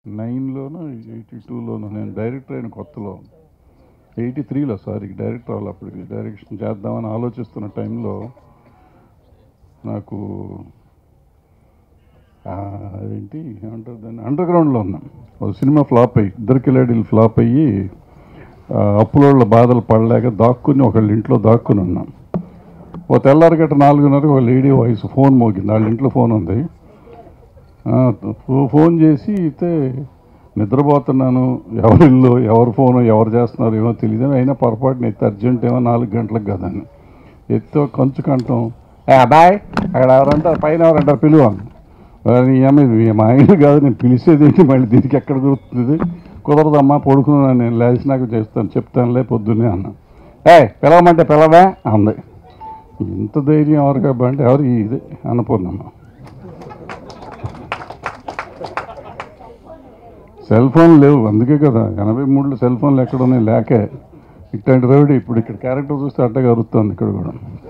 నైన్లోనో eighty టూలోనో నేను director అయిన కొత్తలో ఎయిటీ త్రీలో సారీ డైరెక్టర్ అవ్వాలి అప్పటికి డైరెక్షన్ చేద్దామని ఆలోచిస్తున్న టైంలో నాకు ఆ, అదేంటి ఏమంటారు దాన్ని అండర్ గ్రౌండ్లో ఉన్నాం ఒక సినిమా ఫ్లాప్ అయ్యి ఇద్దరు కిలాడీలు ఫ్లాప్ అయ్యి ఆ, అప్పులోళ్ళ బాధలు పడలేక దాక్కుని ఒకళ్ళ ఇంట్లో దాక్కుని ఉన్నాం ఓ తెల్లారిగట్ట నాలుగున్నరకు ఒక లేడీ వాయిస్ ఫోన్ మోగింది వాళ్ళ ఇంట్లో ఫోన్ ఉంది ఆ, ఫో- ఫోన్ చేసి అయితే నిద్రపోతున్నాను ఎవరి ఇల్లు ఎవరి ఫోను ఎవరు చేస్తున్నారు ఏమో తెలియదు అయినా పొరపాటున ఎత్తి అర్జెంట్ ఏమో నాలుగు గంటలకు కదని ఎత్తి ఒక కంచు కంటాం ఏ అబ్బాయ్ అక్కడ ఎవరంటారు పైన ఎవరంటారు పిలువాను ఈ అమ్మాయి ఇది మా ఆయన కాదు నేను పిలిచేది ఏంటి మళ్ళీ దీనికి ఎక్కడ దొరుకుతుంది కుదరదమ్మా పడుకున్నాను నేను లేచినాక చేస్తాను చెప్తానులే పొద్దున్నే అన్నా ఏ పిలవమంటే పిలవే అంది ఇంత ధైర్యం ఎవరు కాబట్టి ఎవరు ఇది అన్నపూర్ణమ్మ సెల్ ఫోన్ లేవు అందుకే కదా ఎనభై మూడులో సెల్ ఫోన్లు ఎక్కడ ఉన్నాయి లేకే ఇట్లాంటి రౌడీ ఇప్పుడు ఇక్కడ క్యారెక్టర్ చూస్తే అట్టగా అరుస్తుంది ఇక్కడ కూడా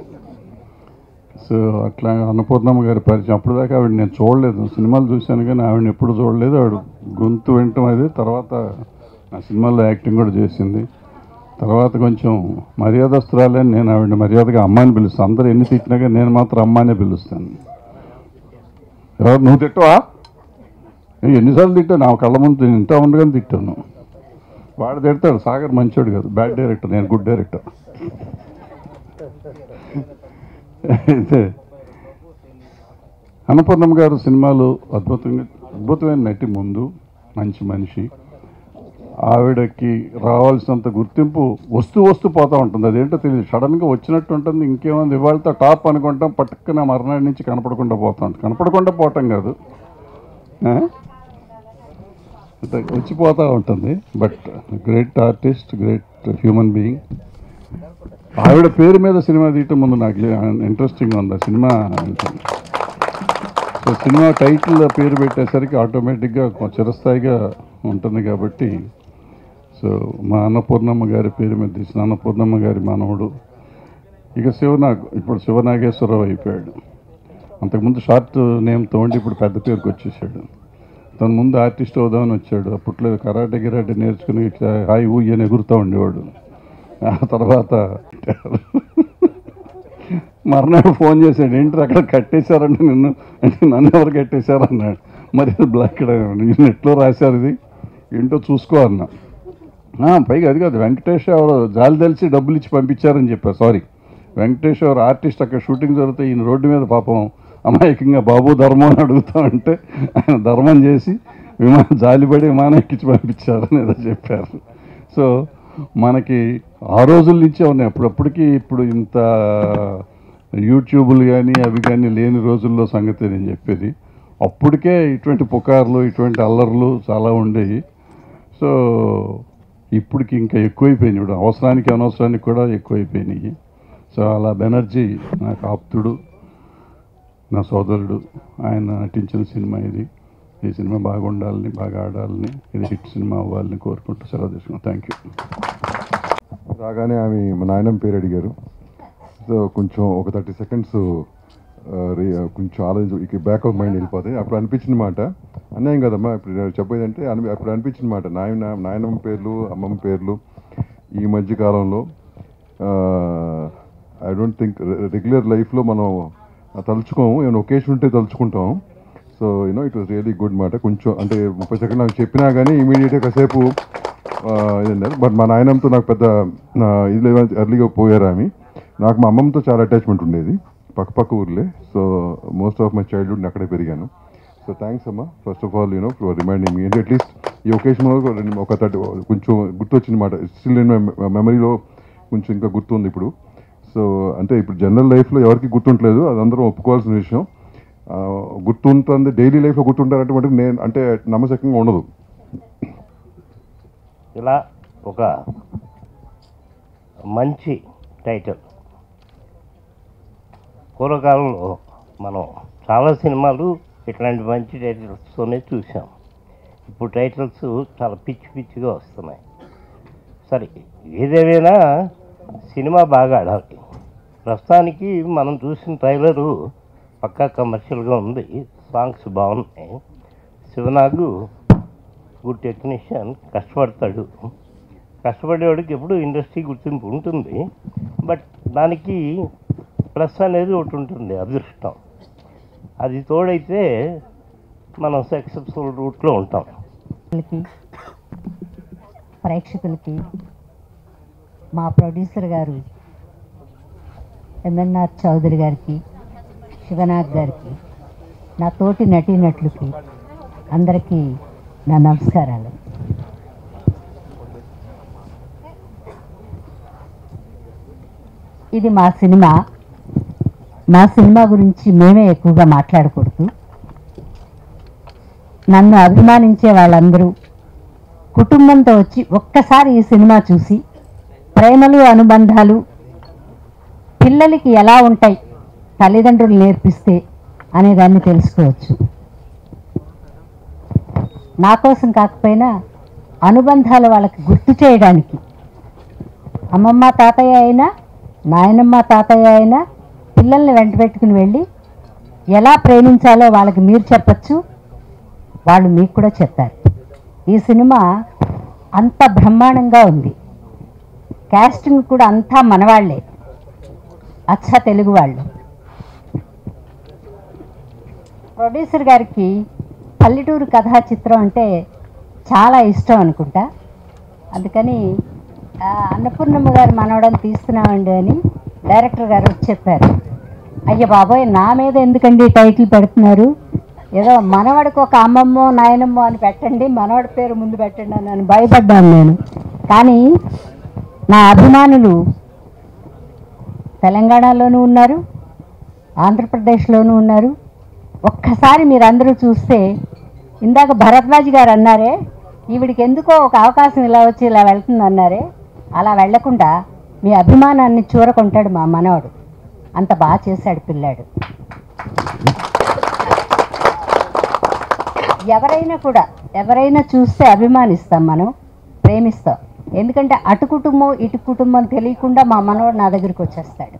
సో అట్లా అన్నపూర్ణమ్మ గారి పరిచయం అప్పుడు దాకా ఆవిడ నేను చూడలేదు సినిమాలు చూశాను కానీ ఆవిడని ఎప్పుడు చూడలేదు ఆవిడ గొంతు వినటం అది తర్వాత ఆ సినిమాల్లో యాక్టింగ్ కూడా చేసింది తర్వాత కొంచెం మర్యాదస్తురాలని నేను ఆవిడని మర్యాదగా అమ్మాయిని పిలుస్తాను అందరూ ఎన్ని తిట్టినా కానీ నేను మాత్రం అమ్మాయినే పిలుస్తాను ఎవరు నువ్వు తిట్టవా ఏ, ఎన్నిసార్లు తిట్టాను నా కళ్ళ ముందు ఇంత ఉండగానే తిట్టాను వాడు తిడతాడు సాగర్ మంచోడు కాదు బ్యాడ్ డైరెక్టర్ నేను గుడ్ డైరెక్టర్ అయితే అన్నపూర్ణమ్మ గారు సినిమాలు అద్భుతంగా అద్భుతమైన నటి ముందు మంచి మనిషి ఆవిడకి రావాల్సినంత గుర్తింపు వస్తూ వస్తూ పోతూ ఉంటుంది అదేంటో తెలియదు సడన్గా వచ్చినట్టు ఉంటుంది ఇంకేముంది ఇవాళతో టాప్ అనుకుంటాం పట్టుకున్న మర్నాడు నుంచి కనపడకుండా పోతా ఉంటుంది కనపడకుండా పోవటం కాదు ఆ? అంటే వచ్చిపోతూ ఉంటుంది but great artist great human being ఆవిడ పేరు మీద సినిమా తీయటం ముందు నాకు ఇంట్రెస్టింగ్ ఉంది ఆ సినిమా అనుకుంది. సో సినిమా టైటిల్ పేరు పెట్టేసరికి ఆటోమేటిక్గా చిరస్థాయిగా ఉంటుంది కాబట్టి సో మా అన్నపూర్ణమ్మ గారి పేరు మీద తీసిన అన్నపూర్ణమ్మ గారి మనవడు ఇక శివనాగ్ ఇప్పుడు శివనాగేశ్వరరావు అయిపోయాడు అంతకుముందు షార్ట్ నేమ్తో ఉండి ఇప్పుడు పెద్ద పేరుకి వచ్చేసాడు తను ముందు ఆర్టిస్ట్ అవుదామని వచ్చాడు అప్పట్లో కరాటే గిరాటే నేర్చుకుని ఇట్లా హాయి ఊయి అని ఎగురుతూ ఉండేవాడు ఆ తర్వాత మర్నాడు ఫోన్ చేశాడు ఏంటి అక్కడ కట్టేశారంటే నిన్ను అంటే నన్ను ఎవరు కట్టేశారు అన్నాడు మరి అది బ్లాక్ నెట్లో రాశారు ఇది ఏంటో చూసుకో అన్నా ఆ, పైగా అది కాదు వెంకటేష్ ఎవరు జాలి తెలిసి డబ్బులు ఇచ్చి పంపించారని చెప్పారు సారీ వెంకటేష్ ఎవరు ఆర్టిస్ట్ అక్కడ షూటింగ్ జరిగితే ఈయన రోడ్డు మీద పాపం అమాయకంగా బాబు ధర్మం అని అడుగుతా ఉంటే ఆయన ధర్మం చేసి విమానం జాలిపడి విమానం ఎక్కించి పంపించారని ఏదో చెప్పారు సో మనకి ఆ రోజుల నుంచే ఉన్నాయి అప్పుడప్పటికి ఇప్పుడు ఇంత యూట్యూబులు కానీ అవి కానీ లేని రోజుల్లో సంగతి నేను చెప్పేది అప్పటికే ఇటువంటి పుకార్లు ఇటువంటి అల్లర్లు చాలా ఉండేవి సో ఇప్పటికి ఇంకా ఎక్కువైపోయినాయి ఇప్పుడు అవసరానికి అనవసరానికి కూడా ఎక్కువైపోయినాయి సో అలా బెనర్జీ నాకు ఆప్తుడు నా సోదరుడు ఆయన నటించిన సినిమా ఇది ఈ సినిమా బాగుండాలని బాగా ఆడాలని ఇది హిట్ సినిమా అవ్వాలని కోరుకుంటూ సెలవు తీసుకున్నాను థ్యాంక్ యూ రాగానే ఆమె మా నాయనమ్మ పేరు అడిగారు సో కొంచెం ఒక థర్టీ సెకండ్స్ కొంచెం ఆలోచించి ఇక బ్యాక్ ఆఫ్ మైండ్ వెళ్ళిపోతాయి అప్పుడు అనిపించిన మాట అన్యాయం కదమ్మా ఇప్పుడు నేను చెప్పేది అంటే అని అప్పుడు అనిపించిన మాట నాయన నాయనమ్మ పేర్లు అమ్మమ్మ పేర్లు ఈ మధ్య కాలంలో ఐ డోంట్ థింక్ రెగ్యులర్ లైఫ్లో మనం తలుచుకోము ఏమైనా ఒకేషన్ ఉంటే తలుచుకుంటాం so you know it was really good మాట కొంచెం అంటే ముప్పై సెకండ్ నాకు చెప్పినా కానీ ఇమీడియట్గా కాసేపు ఇదన్నారు బట్ మా నాయనంతో నాకు పెద్ద నా ఇది ఎర్లీగా పోయారు ఆమె నాకు మా అమ్మమ్మతో చాలా అటాచ్మెంట్ ఉండేది పక్క పక్క ఊర్లే so most of my childhood నేను అక్కడే పెరిగాను సో థ్యాంక్స్ అమ్మా first of all you know for reminding me అంటే అట్లీస్ట్ ఈ ఒకేషన్లో ఒక థర్టీ కొంచెం గుర్తొచ్చిన మాట స్టిల్ నేను మెమరీలో కొంచెం ఇంకా గుర్తుంది ఇప్పుడు సో అంటే ఇప్పుడు జనరల్ లైఫ్లో ఎవరికి గుర్తుంటలేదు అది అందరం ఒప్పుకోవాల్సిన విషయం ఆ, గుర్తుంటుంది డైలీ లైఫ్లో గుర్తుంటారంటే మటుకు నేను అంటే నమ్మశక్యంగా ఉండదు ఇలా ఒక మంచి టైటిల్ పూర్వకాలంలో మనం చాలా సినిమాలు ఇట్లాంటి మంచి టైటిల్స్తోనే చూసాం ఇప్పుడు టైటిల్స్ చాలా పిచ్చి పిచ్చిగా వస్తున్నాయి సరే ఏదేమైనా సినిమా బాగా ఆడాలి ప్రస్తుతానికి మనం చూసిన ట్రైలరు పక్కా కమర్షియల్గా ఉంది సాంగ్స్ బాగున్నాయి శివనాగు గుడ్ టెక్నీషియన్ కష్టపడతాడు కష్టపడేవాడికి ఎప్పుడు ఇండస్ట్రీ గుర్తింపు ఉంటుంది బట్ దానికి ప్లస్ అనేది ఒకటి ఉంటుంది అదృష్టం అది తోడైతే మనం సక్సెస్ఫుల్ రూట్లో ఉంటాం ప్రేక్షకులకి ప్రేక్షకులకి మా ప్రొడ్యూసర్ గారు ఎంఎన్ఆర్ చౌదరి గారికి శివనాథ్ గారికి నా తోటి నటీనటులకి అందరికీ నా నమస్కారాలు ఇది మా సినిమా మా సినిమా గురించి మేమే ఎక్కువగా మాట్లాడకూడదు నన్ను అభిమానించే వాళ్ళందరూ కుటుంబంతో వచ్చి ఒక్కసారి ఈ సినిమా చూసి ప్రేమలు అనుబంధాలు పిల్లలకి ఎలా ఉంటాయి తల్లిదండ్రులు నేర్పిస్తే అనేదాన్ని తెలుసుకోవచ్చు నా కోసం కాకపోయినా అనుబంధాలు వాళ్ళకి గుర్తు చేయడానికి అమ్మమ్మ తాతయ్య అయినా నాయనమ్మ తాతయ్య అయినా పిల్లల్ని వెంట పెట్టుకుని వెళ్ళి ఎలా ప్రేమించాలో వాళ్ళకి మీరు చెప్పచ్చు వాళ్ళు మీకు కూడా చెప్తారు ఈ సినిమా అంత బ్రహ్మాండంగా ఉంది క్యాస్టింగ్ కూడా అంతా మనవాళ్లే అచ్చ తెలుగు వాళ్ళు ప్రొడ్యూసర్ గారికి పల్లెటూరు కథా చిత్రం అంటే చాలా ఇష్టం అనుకుంటా అందుకని ఆ, అన్నపూర్ణమ్మ గారు మనవడం తీస్తున్నామండి అని డైరెక్టర్ గారు వచ్చి చెప్పారు అయ్య బాబోయ్ నా మీద ఎందుకండి టైటిల్ పెడుతున్నారు ఏదో మనవడికి ఒక అమ్మమ్మో నాయనమ్మో అని పెట్టండి మనవడి పేరు ముందు పెట్టండి అని అని భయపడ్డాను నేను కానీ నా అభిమానులు తెలంగాణలోనూ ఉన్నారు ఆంధ్రప్రదేశ్లోనూ ఉన్నారు ఒక్కసారి మీరందరూ చూస్తే ఇందాక భరద్వాజ్ గారు అన్నారే ఈవిడికి ఎందుకో ఒక అవకాశం ఇలా వచ్చి ఇలా వెళ్తుంది అన్నారే అలా వెళ్లకుండా మీ అభిమానాన్ని చూరకుంటాడు మా మనవడు అంత బాగా చేశాడు పిల్లాడు ఎవరైనా కూడా ఎవరైనా చూస్తే అభిమానిస్తాం మనం ప్రేమిస్తాం ఎందుకంటే అటు కుటుంబం ఇటు కుటుంబం తెలియకుండా మా మనవడు నా దగ్గరికి వచ్చేస్తాడు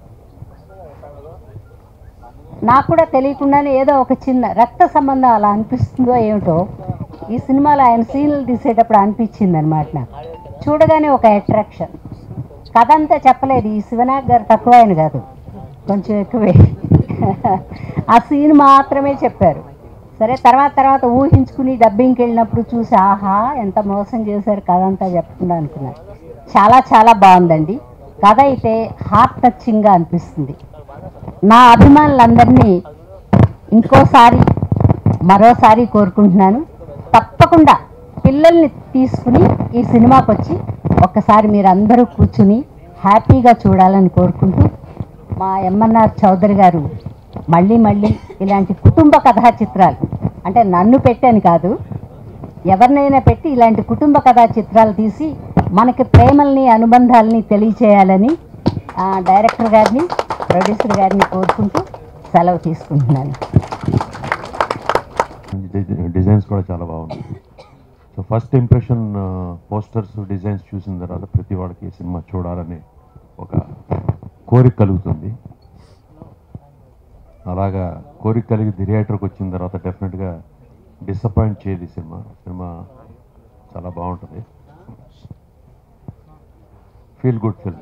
నాకు కూడా తెలియకుండానే ఏదో ఒక చిన్న రక్త సంబంధం అలా అనిపిస్తుందో ఏమిటో ఈ సినిమాలో ఆయన సీన్లు తీసేటప్పుడు అనిపించింది అనమాట నాకు చూడగానే ఒక అట్రాక్షన్ కథ అంతా చెప్పలేదు ఈ శివనాగ్ గారు తక్కువ ఆయన కాదు కొంచెం ఎక్కువే ఆ సీన్ మాత్రమే చెప్పారు సరే తర్వాత తర్వాత ఊహించుకుని డబ్బింగ్కి వెళ్ళినప్పుడు చూసి ఆహా ఎంత మోసం చేశారు కథ అంతా చెప్పకుండా అనుకున్నాను చాలా చాలా బాగుందండి కథ అయితే హార్ట్ టచింగ్గా అనిపిస్తుంది నా అభిమానులందరినీ ఇంకోసారి మరోసారి కోరుకుంటున్నాను తప్పకుండా పిల్లల్ని తీసుకుని ఈ సినిమాకి వచ్చి ఒక్కసారి మీరు అందరూ కూర్చుని హ్యాపీగా చూడాలని కోరుకుంటూ మా ఎంఎన్ఆర్ చౌదరి గారు మళ్ళీ మళ్ళీ ఇలాంటి కుటుంబ కథా చిత్రాలు అంటే నన్ను పెట్టాను కాదు ఎవరినైనా పెట్టి ఇలాంటి కుటుంబ కథా చిత్రాలు తీసి మనకి ప్రేమల్ని అనుబంధాలని తెలియచేయాలని ఆ, డైరెక్టర్ గారిని ప్రొడ్యూసర్ గారిని కోరుకుంటూ సెలవు తీసుకుంటున్నాను డి- డిజైన్స్ కూడా చాలా బాగుంది so first impression posters designs చూసిన తర్వాత ప్రతి వాడికి ఈ సినిమా చూడాలనే ఒక కోరిక కలుగుతుంది అలాగా కోరిక కలిగి థియేటర్కి వచ్చిన తర్వాత డెఫినెట్గా డిసప్పాయింట్ చేయదు ఈ సినిమా సినిమా చాలా బాగుంటుంది ఫీల్ గుడ్ ఫిల్మ్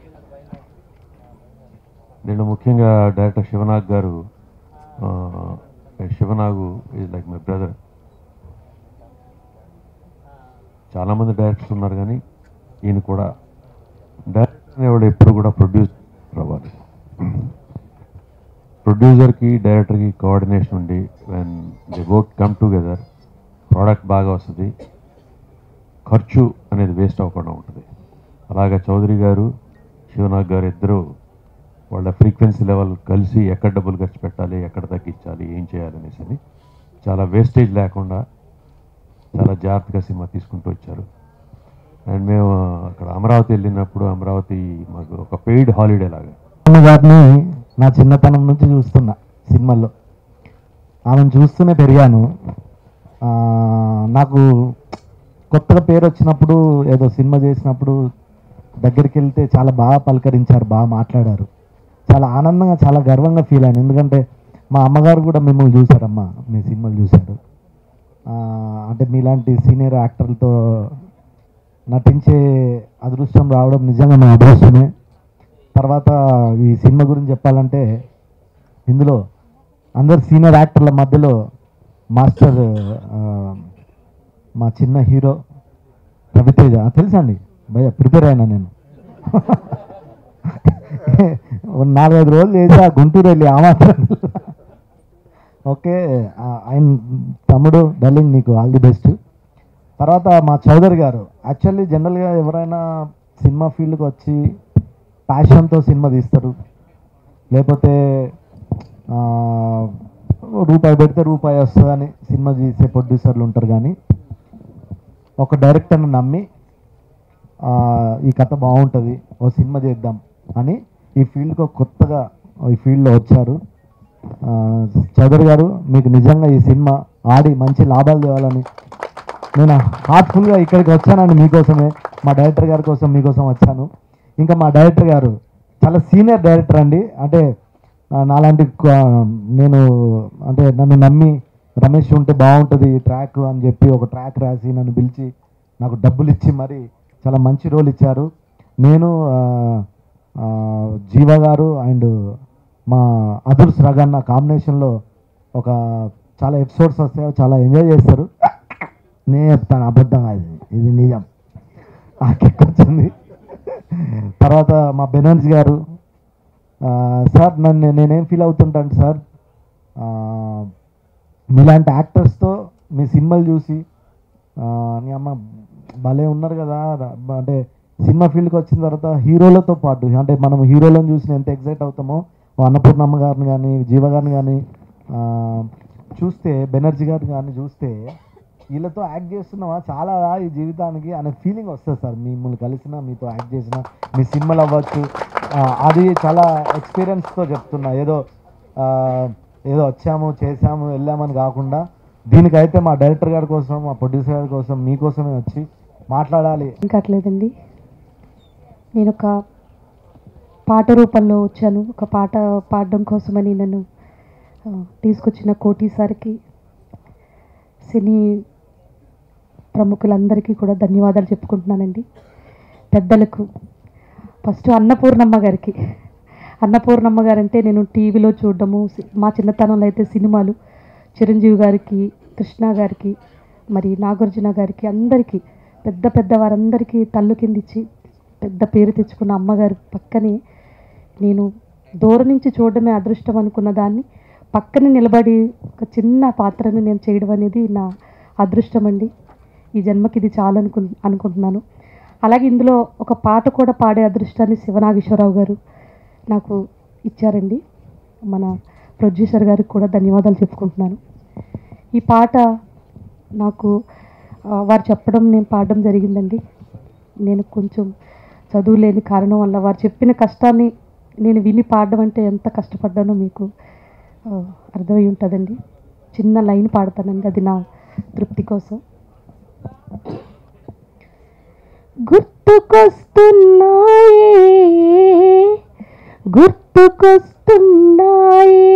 నేను ముఖ్యంగా డైరెక్టర్ శివనాగ్ గారు ఆ, Sivanag is like my brother చాలామంది డైరెక్టర్స్ ఉన్నారు కానీ ఈయన కూడా డైరెక్టర్ అనేవాడు ఎప్పుడు కూడా ప్రొడ్యూస్ అవ్వాలి ప్రొడ్యూసర్కి డైరెక్టర్కి కోఆర్డినేషన్ ఉండి when the work come together product బాగా వస్తుంది ఖర్చు అనేది వేస్ట్ అవ్వకుండా ఉంటుంది అలాగా చౌదరి గారు శివనాగ్ గారు ఇద్దరు వాళ్ళ ఫ్రీక్వెన్సీ లెవెల్ కలిసి ఎక్కడ డబ్బులు ఖర్చు పెట్టాలి ఎక్కడ తగ్గించాలి ఏం చేయాలి అనేసి అని చాలా వేస్టేజ్ లేకుండా చాలా జాగ్రత్తగా సినిమా తీసుకుంటూ వచ్చారు అండ్ మేము అక్కడ అమరావతి వెళ్ళినప్పుడు అమరావతి మాకు ఒక పెయిడ్ హాలిడే లాగా అమ్మ గారిని నా చిన్నతనం నుంచి చూస్తున్నా సినిమాల్లో ఆమెను చూస్తూనే పెరిగాను ఆ, నాకు కొత్తగా పేరు వచ్చినప్పుడు ఏదో సినిమా చేసినప్పుడు దగ్గరికి వెళ్తే చాలా బాగా పలకరించారు బాగా మాట్లాడారు చాలా ఆనందంగా చాలా గర్వంగా ఫీల్ అయ్యాను ఎందుకంటే మా అమ్మగారు కూడా మిమ్మల్ని చూశారమ్మా మీ సినిమాలు చూశారు ఆ, అంటే మీలాంటి సీనియర్ యాక్టర్లతో నటించే అదృష్టం రావడం నిజంగా మా అదృష్టమే తర్వాత ఈ సినిమా గురించి చెప్పాలంటే ఇందులో అందరు సీనియర్ యాక్టర్ల మధ్యలో మాస్టర్ ఆ, మా చిన్న హీరో రవితేజ ఆ, తెలుసా అండి భయ ప్రిపేర్ అయినా నేను ఓ నాలుగైదు రోజులు చేసా గుంటూరు వెళ్ళి ఆ మాత్రం ఓకే ఆ, ఆయన తమ్ముడు డల్లింగ్ నీకు ఆల్ ది బెస్ట్ తర్వాత మా చౌదరి గారు యాక్చువల్లీ జనరల్గా ఎవరైనా సినిమా ఫీల్డ్కి వచ్చి ప్యాషన్తో సినిమా తీస్తారు లేకపోతే ఆ, రూపాయి పెడితే రూపాయి వస్తుందని సినిమా తీసే ప్రొడ్యూసర్లు ఉంటారు కానీ ఒక డైరెక్టర్ని నమ్మి ఆ, ఈ కథ బాగుంటుంది ఓ సినిమా చేద్దాం అని ఈ ఫీల్డ్కి కొత్తగా ఈ ఫీల్డ్లో వచ్చారు ఆ, చౌదరి గారు మీకు నిజంగా ఈ సినిమా ఆడి మంచి లాభాలు తేవాలని నేను హార్ట్ఫుల్గా ఇక్కడికి వచ్చానండి మీకోసమే మా డైరెక్టర్ గారి కోసం మీకోసం వచ్చాను ఇంకా మా డైరెక్టర్ గారు చాలా సీనియర్ డైరెక్టర్ అండి అంటే ఆ, నాలాంటి క- నేను అంటే నన్ను నమ్మి రమేష్ ఉంటే బాగుంటుంది ఈ ట్రాక్ అని చెప్పి ఒక ట్రాక్ రాసి నన్ను పిలిచి నాకు డబ్బులు ఇచ్చి మరి చాలా మంచి రోల్ ఇచ్చారు నేను ఆ, ఆ, జీవ గారు అండ్ మా అదుర్స్ రగన్న కాంబినేషన్లో ఒక చాలా ఎపిసోడ్స్ వస్తాయి అవి చాలా ఎంజాయ్ చేస్తారు నేను చెప్తాను అబద్ధం కాదు ఇది నిజం ఆ కిక్ వచ్చింది తర్వాత మా బెనర్జీ గారు ఆ, సార్ నన్ను నేనేం ఫీల్ అవుతుంటాను సార్ ఆ, మీలాంటి యాక్టర్స్తో మీ సినిమాలు చూసి ఆ, నీ అమ్మ భలే ఉన్నారు కదా ర- అంటే సినిమా ఫీల్డ్కి వచ్చిన తర్వాత హీరోలతో పాటు అంటే మనం హీరోలను చూసి ఎంత ఎగ్జైట్ అవుతామో ఓ అన్నపూర్ణమ్మ గారిని కానీ జీవ గారిని కానీ ఆ, చూస్తే బెనర్జీ గారిని కానీ చూస్తే వీళ్ళతో యాక్ట్ చేస్తున్నావా చాలా ఈ జీవితానికి అనే ఫీలింగ్ వస్తుంది సార్ మిమ్మల్ని కలిసిన మీతో యాక్ట్ చేసిన మీ సినిమాలు అవ్వచ్చు ఆ, అది చాలా ఎక్స్పీరియన్స్తో చెప్తున్నా ఏదో ఆ, ఏదో వచ్చాము చేసాము వెళ్ళామని కాకుండా దీనికైతే మా డైరెక్టర్ గారి కోసం మా ప్రొడ్యూసర్ గారి కోసం మీకోసమే వచ్చి మాట్లాడాలి కావట్లేదండి నేను ఒక పాట రూపంలో వచ్చాను ఒక పాట పాడడం కోసమని నన్ను ఆ, తీసుకొచ్చిన కోటి సార్కి సినీ ప్రముఖులందరికీ కూడా ధన్యవాదాలు చెప్పుకుంటున్నానండి పెద్దలకు ఫస్ట్ అన్నపూర్ణమ్మ గారికి అన్నపూర్ణమ్మ గారు అంటే నేను టీవీలో చూడడము సి- మా చిన్నతనంలో అయితే సినిమాలు చిరంజీవి గారికి కృష్ణ గారికి మరి నాగార్జున గారికి అందరికీ పెద్ద పెద్ద వారందరికీ తల్లు కిందిచ్చి పెద్ద పేరు తెచ్చుకున్న అమ్మగారు పక్కనే నేను దూరం నుంచి చూడడమే అదృష్టం అనుకున్న దాన్ని పక్కన నిలబడి ఒక చిన్న పాత్రను నేను చేయడం అనేది నా అదృష్టం అండి ఈ జన్మకి ఇది చాలు అనుకు అనుకుంటున్నాను అలాగే ఇందులో ఒక పాట కూడా పాడే అదృష్టాన్ని శివనాగేశ్వరరావు గారు నాకు ఇచ్చారండి మన ప్రొడ్యూసర్ గారికి కూడా ధన్యవాదాలు చెప్పుకుంటున్నాను ఈ పాట నాకు ఆ, వారు చెప్పడం నేను పాడడం జరిగిందండి నేను కొంచెం చదువు లేని కారణం వల్ల వారు చెప్పిన కష్టాన్ని నేను విని పాడడం అంటే ఎంత కష్టపడ్డానో మీకు ఆ, అర్థమై ఉంటుందండి చిన్న లైన్ పాడతానండి అది నా తృప్తి కోసం గుర్తుకొస్తున్నాయే గుర్తుకొస్తున్నాయే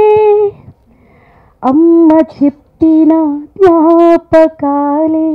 అమ్మ చెప్పిన జ్ఞాపకాలే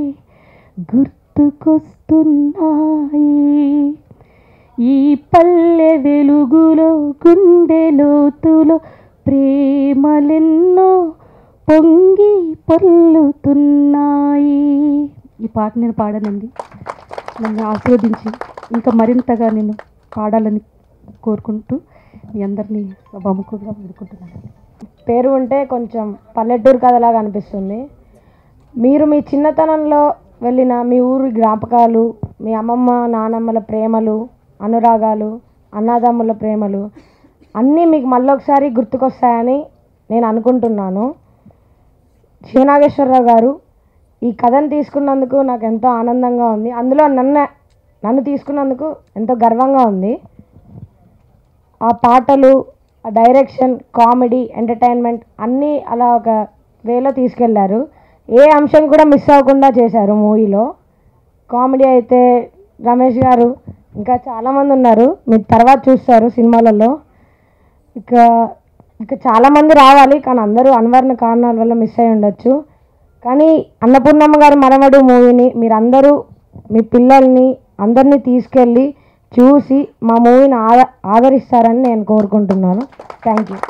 గుర్తుకొస్తున్నాయి ఈ పల్లె వెలుగులో గుండె లోతులో ప్రేమలెన్నో పొంగి పొల్లుతున్నాయి ఈ పాట నేను పాడానండి నన్ను ఆశీర్వదించి ఇంకా మరింతగా నేను పాడాలని కోరుకుంటూ మీ అందరినీ సభాముఖంగా వేడుకుంటున్నాను పేరు ఉంటే కొంచెం పల్లెటూరు కథలాగా అనిపిస్తుంది మీరు మీ చిన్నతనంలో వెళ్ళిన మీ ఊరి జ్ఞాపకాలు మీ అమ్మమ్మ నానమ్మల ప్రేమలు అనురాగాలు అన్నదమ్ముల ప్రేమలు అన్నీ మీకు మళ్ళొకసారి గుర్తుకొస్తాయని నేను అనుకుంటున్నాను శివనాగేశ్వరరావు గారు ఈ కథను తీసుకున్నందుకు నాకు ఎంతో ఆనందంగా ఉంది అందులో నన్ను నన్ను తీసుకున్నందుకు ఎంతో గర్వంగా ఉంది ఆ పాటలు ఆ డైరెక్షన్ కామెడీ ఎంటర్టైన్మెంట్ అన్నీ అలా ఒక వేలో తీసుకెళ్లారు ఏ అంశం కూడా మిస్ అవ్వకుండా చేశారు మూవీలో కామెడీ అయితే రమేష్ గారు ఇంకా చాలామంది ఉన్నారు మీరు తర్వాత చూస్తారు సినిమాలలో ఇక ఇక చాలామంది రావాలి కానీ అందరూ అనివార్య కారణాల వల్ల మిస్ అయి ఉండొచ్చు కానీ అన్నపూర్ణమ్మ గారి మనవడు మూవీని మీరందరూ మీ పిల్లల్ని అందరినీ తీసుకెళ్ళి చూసి మా మూవీని ఆద ఆదరిస్తారని నేను కోరుకుంటున్నాను థ్యాంక్ యూ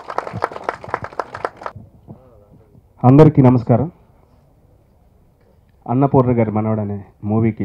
అందరికీ నమస్కారం అన్నపూర్ణ గారి మనవడు అనే మూవీకి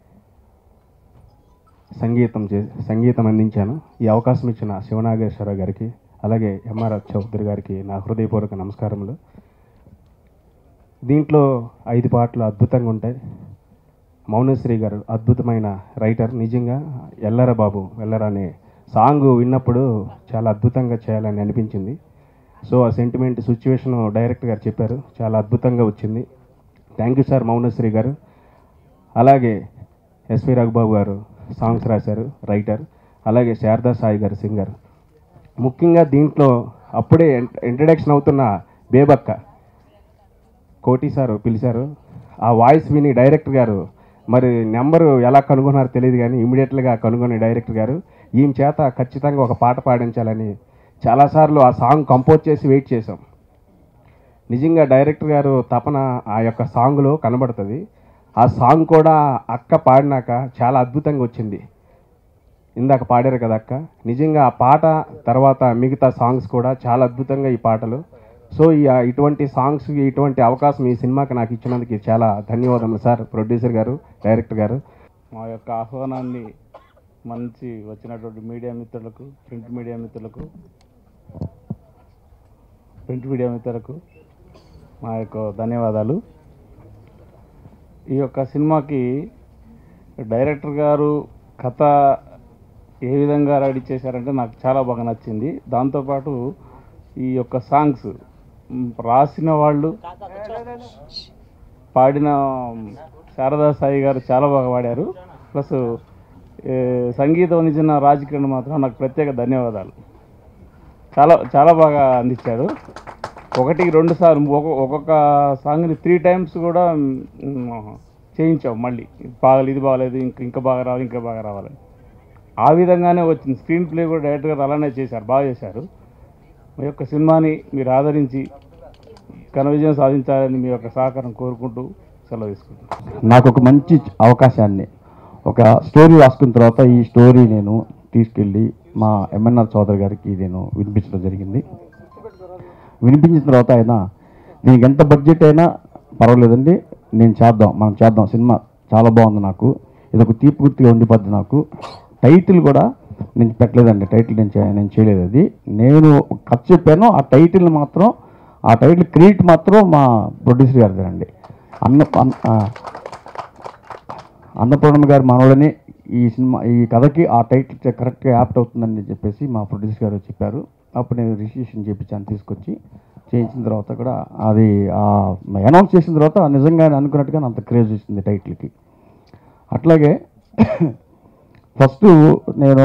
సంగీతం చే సంగీతం అందించాను ఈ అవకాశం ఇచ్చిన శివనాగేశ్వరరావు గారికి అలాగే ఎంఆర్ చౌదరి గారికి నా హృదయపూర్వక నమస్కారములు దీంట్లో ఐదు పాటలు అద్భుతంగా ఉంటాయి మౌనశ్రీ గారు అద్భుతమైన రైటర్ నిజంగా ఎల్లర బాబు ఎల్లర అనే సాంగ్ విన్నప్పుడు చాలా అద్భుతంగా చేయాలని అనిపించింది సో ఆ సెంటిమెంట్ సిచ్యువేషన్ డైరెక్టర్ గారు చెప్పారు చాలా అద్భుతంగా వచ్చింది థ్యాంక్ యూ సార్ మౌనశ్రీ గారు అలాగే ఎస్వి రఘుబాబు గారు సాంగ్స్ రాశారు రైటర్ అలాగే శారదా సాయి గారు సింగర్ ముఖ్యంగా దీంట్లో అప్పుడే ఇంట్రడక్షన్ అవుతున్న బేబక్క కోటి సారు పిలిచారు ఆ వాయిస్ విని డైరెక్టర్ గారు మరి నెంబరు ఎలా కనుగొన్నారో తెలియదు కానీ ఇమీడియట్గా కనుగొని డైరెక్టర్ గారు ఈమె చేత ఖచ్చితంగా ఒక పాట పాడించాలని చాలాసార్లు ఆ సాంగ్ కంపోజ్ చేసి వెయిట్ చేసాం నిజంగా డైరెక్టర్ గారు తపన ఆ యొక్క సాంగ్లో కనబడుతుంది ఆ సాంగ్ కూడా అక్క పాడినాక చాలా అద్భుతంగా వచ్చింది ఇందాక పాడారు కదా అక్క నిజంగా ఆ పాట తర్వాత మిగతా సాంగ్స్ కూడా చాలా అద్భుతంగా ఈ పాటలు సో ఈ ఇటువంటి సాంగ్స్ ఇటువంటి అవకాశం ఈ సినిమాకి నాకు ఇచ్చినందుకు చాలా ధన్యవాదములు సార్ ప్రొడ్యూసర్ గారు డైరెక్టర్ గారు మా యొక్క ఆహ్వానాన్ని మంచి వచ్చినటువంటి మీడియా మిత్రులకు ప్రింట్ మీడియా మిత్రులకు ప్రింట్ మీడియా మిత్రులకు మా యొక్క ధన్యవాదాలు ఈ యొక్క సినిమాకి డైరెక్టర్ గారు కథ ఏ విధంగా రెడీ చేశారంటే నాకు చాలా బాగా నచ్చింది దాంతోపాటు ఈ యొక్క సాంగ్స్ మ్, రాసిన వాళ్ళు పాడిన శారదా సాయి గారు చాలా బాగా పాడారు ప్లస్ ఏ, సంగీతం అందించిన రాజ్ కిరణ్ మాత్రం నాకు ప్రత్యేక ధన్యవాదాలు చాలా చాలా బాగా అందించాడు ఒకటికి రెండు సార్లు ఒక ఒక్కొక్క సాంగ్ని త్రీ టైమ్స్ కూడా మ్, చేయించాం మళ్ళీ ఇది బాగలేదు ఇది బాగలేదు ఇంకా ఇంకా బాగా రావాలి ఇంకా బాగా రావాలని ఆ విధంగానే వచ్చింది స్క్రీన్ ప్లే కూడా డైరెక్టర్ గారు అలానే చేశారు బాగా చేశారు మీ యొక్క సినిమాని మీరు ఆదరించి ఘన విజయం సాధించాలని మీ యొక్క సహకారం కోరుకుంటూ సెలవు తీసుకుంటున్నాను నాకు ఒక మంచి అవకాశాన్ని ఒక స్టోరీ రాసుకున్న తర్వాత ఈ స్టోరీ నేను తీసుకెళ్ళి మా ఎంఎన్ఆర్ చౌదరి గారికి నేను వినిపించడం జరిగింది వినిపించిన తర్వాత ఆయన దీనికి ఎంత బడ్జెట్ అయినా పర్వాలేదండి నేను చేద్దాం మనం చేద్దాం సినిమా చాలా బాగుంది నాకు ఇది ఒక తీపి గుర్తిగా ఉండిపోద్ది నాకు టైటిల్ కూడా నేను పెట్టలేదండి టైటిల్ నేను చే- నేను చేయలేదు అది నేను కథ చెప్పాను ఆ టైటిల్ మాత్రం ఆ టైటిల్ క్రియేట్ మాత్రం మా ప్రొడ్యూసర్ గారిదేనండి అన్న అన్న- ఆ, అన్నపూర్ణమ్మ గారి మనవడని ఈ సినిమా ఈ కథకి ఆ టైటిల్ కరెక్ట్గా యాప్ట్ అవుతుందని చెప్పేసి మా ప్రొడ్యూసర్ గారు చెప్పారు అప్పుడు నేను రిజిస్ట్రేషన్ చేయించాను తీసుకొచ్చి చేయించిన తర్వాత కూడా అది అనౌన్స్ చేసిన తర్వాత నిజంగానే అనుకున్నట్టుగా అంత క్రేజ్ వచ్చింది టైటిల్కి అట్లాగే ఫస్ట్ నేను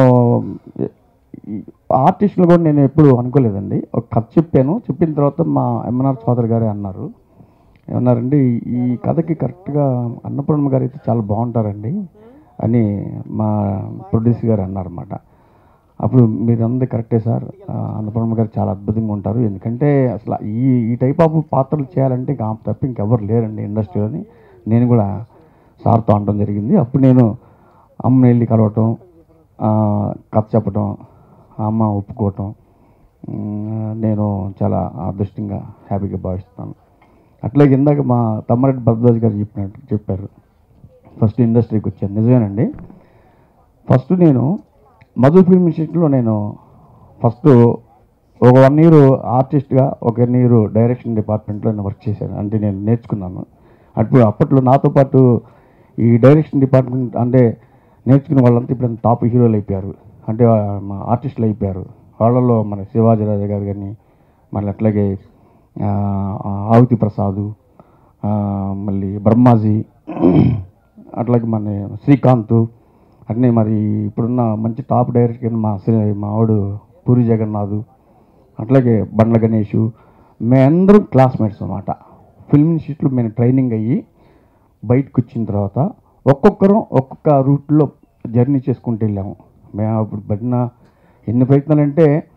ఆర్టిస్టులు కూడా నేను ఎప్పుడు అనుకోలేదండి ఒక కథ చెప్పాను చెప్పిన తర్వాత మా ఎంఎన్ఆర్ సోదరు గారే అన్నారు ఏమన్నారండి ఈ కథకి కరెక్ట్గా అన్నపూర్ణమ్మ గారు అయితే చాలా బాగుంటారండి అని మా ప్రొడ్యూసర్ గారు అన్నారన్నమాట అప్పుడు మీరు అందరూ కరెక్టే సార్ ఆ, అన్నపూర్ణమ్మ గారు చాలా అద్భుతంగా ఉంటారు ఎందుకంటే అసలు ఈ ఈ టైప్ ఆఫ్ పాత్రలు చేయాలంటే ఇంకా ఆమె తప్ప ఇంకెవరు లేరండి ఇండస్ట్రీలోని నేను కూడా సార్తో అనడం జరిగింది అప్పుడు నేను అమ్మని వెళ్ళి కలవటం ఆ, కథ చెప్పటం అమ్మ ఒప్పుకోవటం ఉమ్, నేను చాలా అదృష్టంగా హ్యాపీగా భావిస్తున్నాను అట్లాగే ఇందాక మా తమ్మారెడ్డి భరద్వాజ్ గారు చెప్పినట్టు చెప్పారు ఫస్ట్ ఇండస్ట్రీకి వచ్చాను నిజమేనండి ఫస్ట్ నేను మధు ఫిల్మ్ ఇన్స్టిట్యూట్లో నేను ఫస్ట్ ఒక వన్ ఇయర్ ఆర్టిస్ట్గా ఒక వన్ ఇయర్ డైరెక్షన్ డిపార్ట్మెంట్లో నేను వర్క్ చేశాను అంటే నేను నేర్చుకున్నాను అప్పుడు అప్పట్లో నాతో పాటు ఈ డైరెక్షన్ డిపార్ట్మెంట్ అంటే నేర్చుకున్న వాళ్ళంతా ఇప్పుడు టాప్ హీరోలు అయిపోయారు అంటే ఆ, మా ఆర్టిస్టులు అయిపోయారు వాళ్ళలో మన శివాజీ రాజా గారు కానీ మళ్ళీ అట్లాగే ఆ, ఆ, ఆవుతి ప్రసాదు ఆ, మళ్ళీ బ్రహ్మాజీ అట్లాగే మన శ్రీకాంత్ అట్నే మరి ఇప్పుడున్న మంచి టాప్ డైరెక్టర్ మా శ్రీ- మా ఆవిడు పూరి జగన్నాథ్ అట్లాగే బండ్ల గణేష్ మేమందరం క్లాస్మేట్స్ అన్నమాట ఫిల్మ్ ఇన్స్టిట్యూట్లో మేము ట్రైనింగ్ అయ్యి బయటకు వచ్చిన తర్వాత ఒక్కొక్కరం ఒక్కొక్క రూట్లో జర్నీ చేసుకుంటూ వెళ్ళాము మేము అప్పుడు పడిన ఎన్ని ప్రయత్నాలు అంటే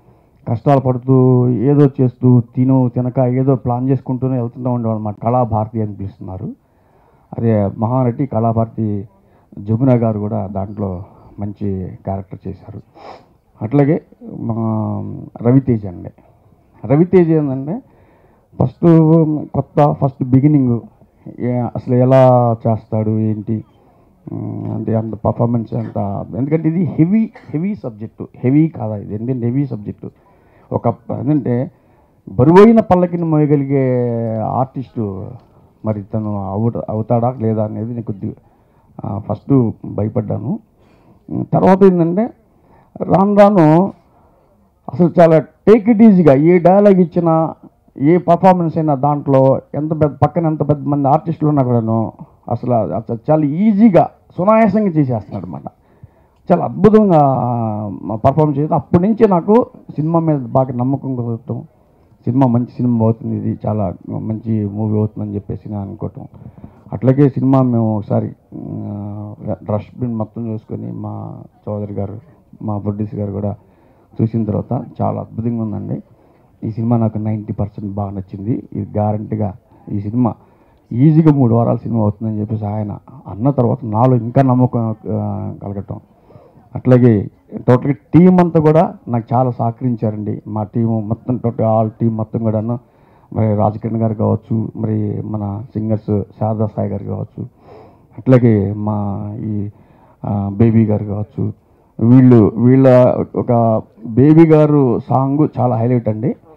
కష్టాలు పడుతూ ఏదో చేస్తూ తిను తినక ఏదో ప్లాన్ చేసుకుంటూనే వెళ్తూనే ఉండేవాళ్ళు మా కళాభారతి అని పిలుస్తున్నారు అదే మహానటి కళాభారతి జమున గారు కూడా దాంట్లో మంచి క్యారెక్టర్ చేశారు అట్లాగే మా రవితేజ అండి రవితేజ ఏంటంటే ఫస్ట్ కొత్త ఫస్ట్ బిగినింగ్ అసలు ఎలా చేస్తాడు ఏంటి ఉమ్, అంటే అంత పర్ఫార్మెన్స్ అంత ఎందుకంటే ఇది హెవీ హెవీ సబ్జెక్టు హెవీ కాదా ఇది ఎందుకంటే హెవీ సబ్జెక్టు ఒక ఏంటంటే బరువైన పల్లకిని మోయగలిగే ఆర్టిస్టు మరి తను అవుట అవుతాడా లేదా అనేది నేను కొద్దిగా ఫస్ట్ భయపడ్డాను ఉమ్, తర్వాత ఏంటంటే రాను రాను అసలు చాలా టేక్ ఇట్ ఈజీగా ఏ డైలాగ్ ఇచ్చినా ఏ పర్ఫార్మెన్స్ అయినా దాంట్లో ఎంత పెద్ద పక్కన ఎంత పెద్ద మంది ఆర్టిస్టులు ఉన్నా కూడాను అసలు అసలు చాలా ఈజీగా సునాయాసంగా చేసేస్తున్నాడు అనమాట చాలా అద్భుతంగా పర్ఫార్మ్ చేసి అప్పటి నుంచి నాకు సినిమా మీద బాగా నమ్మకం కలగటం సినిమా మంచి సినిమా అవుతుంది ఇది చాలా మంచి మూవీ అవుతుందని చెప్పేసి నేను అనుకోవటం అట్లాగే సినిమా మేము ఒకసారి రష్ బిన్ మొత్తం చూసుకొని మా చౌదరి గారు మా ప్రొడ్యూసర్ గారు కూడా చూసిన తర్వాత చాలా అద్భుతంగా ఉందండి ఈ సినిమా నాకు నైంటీ పర్సెంట్ బాగా నచ్చింది ఇది గ్యారంటీగా ఈ సినిమా ఈజీగా మూడు వారాల సినిమా అవుతుందని చెప్పేసి ఆయన అన్న తర్వాత నాలో ఇంకా నమ్మకం ఆ, కలగటం అట్లాగే టోటల్గా టీం అంతా కూడా నాకు చాలా సహకరించారండి మా టీము మొత్తం టోటల్ ఆల్ టీం మొత్తం కూడాను మరి రాజకిరణ్ గారు కావచ్చు మరి మన సింగర్స్ శారదా సాయి గారు కావచ్చు అట్లాగే మా ఈ ఆ, బేబీ గారు కావచ్చు వీళ్ళు వీళ్ళ ఒక బేబీ గారు సాంగ్ చాలా హైలైట్ అండి